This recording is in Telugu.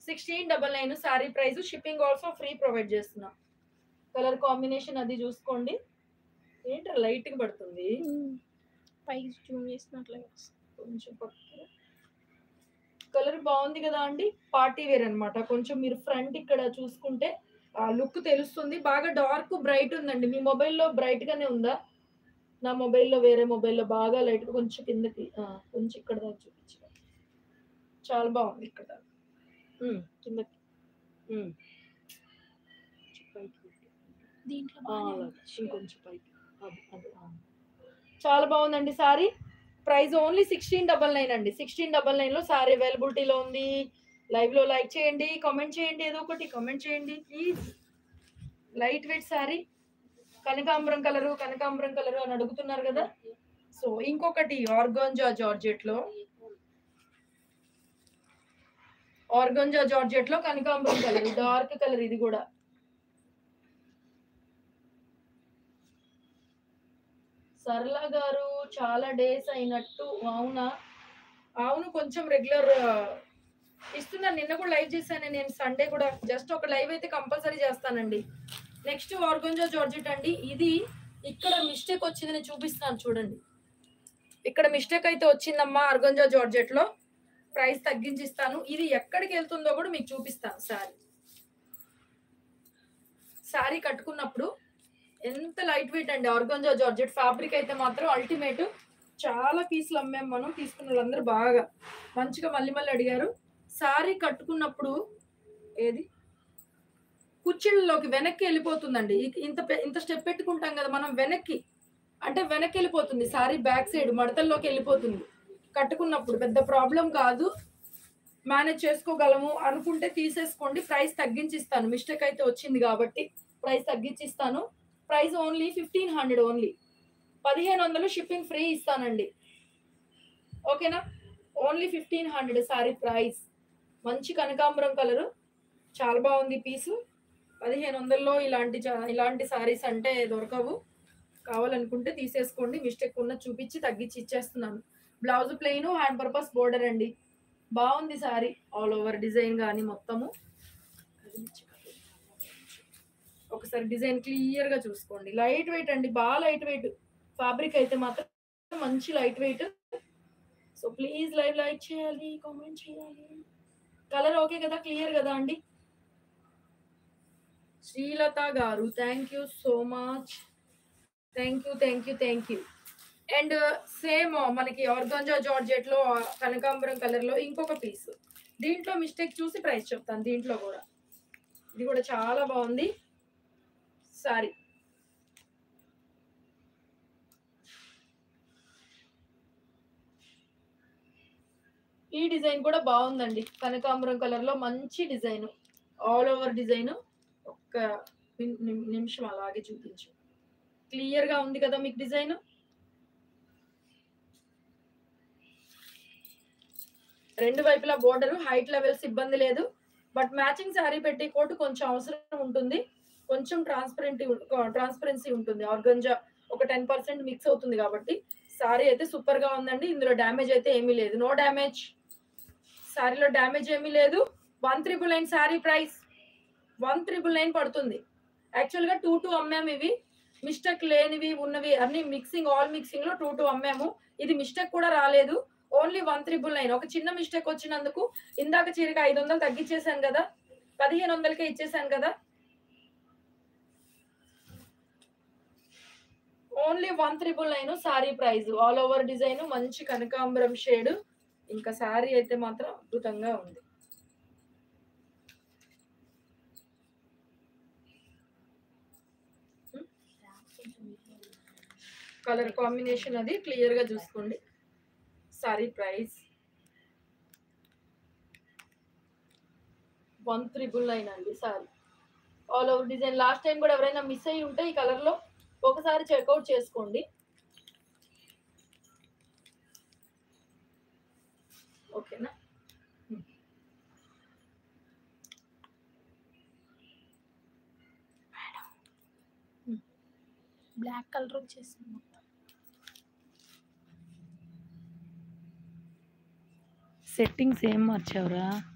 Sixteen double nine sari price shipping also free provide చేస్తున్నాం కలర్ కాంబినేషన్ అది చూసుకోండి ఏంటి లైట్ గా పడుతుంది పైకి జూమ్ చేసినట్లే కొంచెం కలర్ బాగుంది కదా అండి పార్టీ వేర్ అన్నమాట కొంచెం మీరు ఫ్రంట్ ఇక్కడ చూసుకుంటే ఆ లుక్ తెలుస్తుంది బాగా డార్క్ బ్రైట్ ఉందండి మీ మొబైల్లో బ్రైట్ గానే ఉందా నా మొబైల్లో వేరే మొబైల్లో బాగా లైట్ కొంచెం కిందకి ఆ, కొంచెం ఇక్కడ దాకా చూపించు చాలా బాగుంది ఇక్కడ దాకా. ఉమ్, కిందకి ఉమ్. కొంచెం పైకి పెట్టు. దీంట్లో ఆ, బాగానే అలాగే. ఉంది. ఇంకొంచెం పైకి అది అది ఆ. చాలా బాగుందండి sari price only sixteen double nine అండి సిక్స్టీన్ డబల్ నైన్ లో సారీ అవైలబిలిటీలో ఉంది లైవ్ లో లైక్ చేయండి కామెంట్ చేయండి ఏదో ఒకటి కామెంట్ చేయండి ప్లీజ్ లైట్ వెయిట్ సారీ కనకాంబరం కలరు కనకాంబరం కలరు అని అడుగుతున్నారు కదా సో ఇంకొకటి ఆర్గోంజా జార్జెట్ లో ఆర్గోంజా జార్జెట్ లో కనకాంబరం కలర్ డార్క్ కలర్ ఇది కూడా సరళ గారు చాలా డేస్ అయినట్టు అవునా అవును కొంచెం రెగ్యులర్ ఇస్తున్నాను నిన్న కూడా లైవ్ చేశాను నేను సండే కూడా జస్ట్ ఒక లైవ్ అయితే కంపల్సరీ చేస్తానండి నెక్స్ట్ ఆర్గంజా జార్జెట్ అండి ఇది ఇక్కడ మిస్టేక్ వచ్చింది నేను చూపిస్తున్నాను చూడండి ఇక్కడ మిస్టేక్ అయితే వచ్చిందమ్మా ఆర్గంజా జార్జెట్ లో ప్రైస్ తగ్గించి ఇస్తాను ఇది ఎక్కడికి వెళ్తుందో కూడా మీకు చూపిస్తాను సారీ సారీ కట్టుకున్నప్పుడు ఎంత లైట్ వెయిట్ అండి ఆర్గంజా జార్జెట్ ఫ్యాబ్రిక్ అయితే మాత్రం అల్టిమేట్ చాలా పీసులు అమ్మాం మనం తీసుకున్న వాళ్ళందరూ బాగా మంచిగా మళ్ళీ మళ్ళీ అడిగారు సారీ కట్టుకున్నప్పుడు ఏది కుర్చీలలోకి వెనక్కి వెళ్ళిపోతుందండి ఇ- ఇంత పె- ఇంత స్టెప్ పెట్టుకుంటాం కదా మనం వెనక్కి అంటే వెనక్కి వెళ్ళిపోతుంది సారీ బ్యాక్ సైడ్ మడతల్లోకి వెళ్ళిపోతుంది కట్టుకున్నప్పుడు పెద్ద ప్రాబ్లం కాదు మేనేజ్ చేసుకోగలము అనుకుంటే తీసేసుకోండి ప్రైస్ తగ్గించి ఇస్తాను మిస్టేక్ అయితే వచ్చింది కాబట్టి ప్రైస్ తగ్గించి ఇస్తాను price only fifteen hundred only పదిహేను వందలు షిప్పింగ్ ఫ్రీ ఇస్తానండి ఓకేనా only fifteen hundred sari price మంచి కనకాంబరం కలరు చాలా బాగుంది పీసు పదిహేను వందల్లో ఇలాంటి చా- ఇలాంటి సారీస్ అంటే దొరకవు కావాలనుకుంటే తీసేసుకోండి మిస్టేక్ ఉన్న చూపించి తగ్గించి ఇచ్చేస్తున్నాను blouse plain hand purpose border అండి బాగుంది సారీ ఆల్ ఓవర్ డిజైన్ కానీ మొత్తము ఒకసారి డిజైన్ క్లియర్ గా చూసుకోండి లైట్ వెయిట్ అండి బాగా లైట్ వెయిట్ ఫ్యాబ్రిక్ అయితే మాత్రం మంచి light weight so please live like చేయాలి కామెంట్ చేయాలి కలర్ ఓకే కదా క్లియర్ కదా అండి Srilatha garu thank you so much thank you thank you thank you and same మనకి ఆర్గంజా జార్జెట్ లో కనకాంబరం కలర్ లో ఇంకొక పీస్ దీంట్లో మిస్టేక్ చూసి ప్రైస్ చెప్తాను దీంట్లో కూడా ఇది కూడా చాలా బాగుంది సారీ ఈ డిజైన్ కూడా బాగుందండి కనకాంబరం కలర్ లో మంచి డిజైన్ ఆల్ ఓవర్ డిజైన్ ఒక్క నిమ్- నిమ్- నిమిషం అలాగే చూపించు క్లియర్ గా ఉంది కదా మీకు డిజైన్ రెండు వైపులా బోర్డర్ హైట్ లెవెల్స్ ఇబ్బంది లేదు బట్ మ్యాచింగ్ శారీ పెట్టి కోట్ కొంచెం అవసరం ఉంటుంది కొంచెం ట్రాన్స్పరెంట్ ట్రాన్స్పరెన్సీ ఉంటుంది ఆర్గంజా ఒక టెన్ పర్సెంట్ మిక్స్ అవుతుంది కాబట్టి సారీ అయితే సూపర్ గా ఉందండి ఇందులో డ్యామేజ్ అయితే ఏమీ లేదు నో డ్యామేజ్ సారీలో డ్యామేజ్ ఏమీ లేదు one triple nine sari price one triple nine పడుతుంది యాక్చువల్ గా టూ టూ అమ్మాము ఇవి మిస్టేక్ లేనివి ఉన్నవి అన్ని మిక్సింగ్ ఆల్ మిక్సింగ్ లో టూ టూ అమ్మాము ఇది మిస్టేక్ కూడా రాలేదు ఓన్లీ వన్ త్రిబుల్ నైన్ ఒక చిన్న మిస్టేక్ వచ్చినందుకు ఇందాక చీరకి ఐదు వందలు తగ్గించేశాను కదా పదిహేను వందలకే ఇచ్చేసాను కదా only one triple nine sari price all over design మంచి కనకాంబరం షేడ్ ఇంకా సారీ అయితే మాత్రం అద్భుతంగా ఉంది కలర్ కాంబినేషన్ అది క్లియర్ గా చూసుకోండి sari price one triple nine అండి sari all over design last time కూడా ఎవరైనా మిస్ అయ్యి ఉంటే ఈ కలర్ లో ఒకసారి చెక్అవుట్ చేసుకోండి ఓకేనా బ్లాక్ కలర్ వచ్చేసింది మొత్తం సెట్టింగ్స్ ఏం మార్చావురా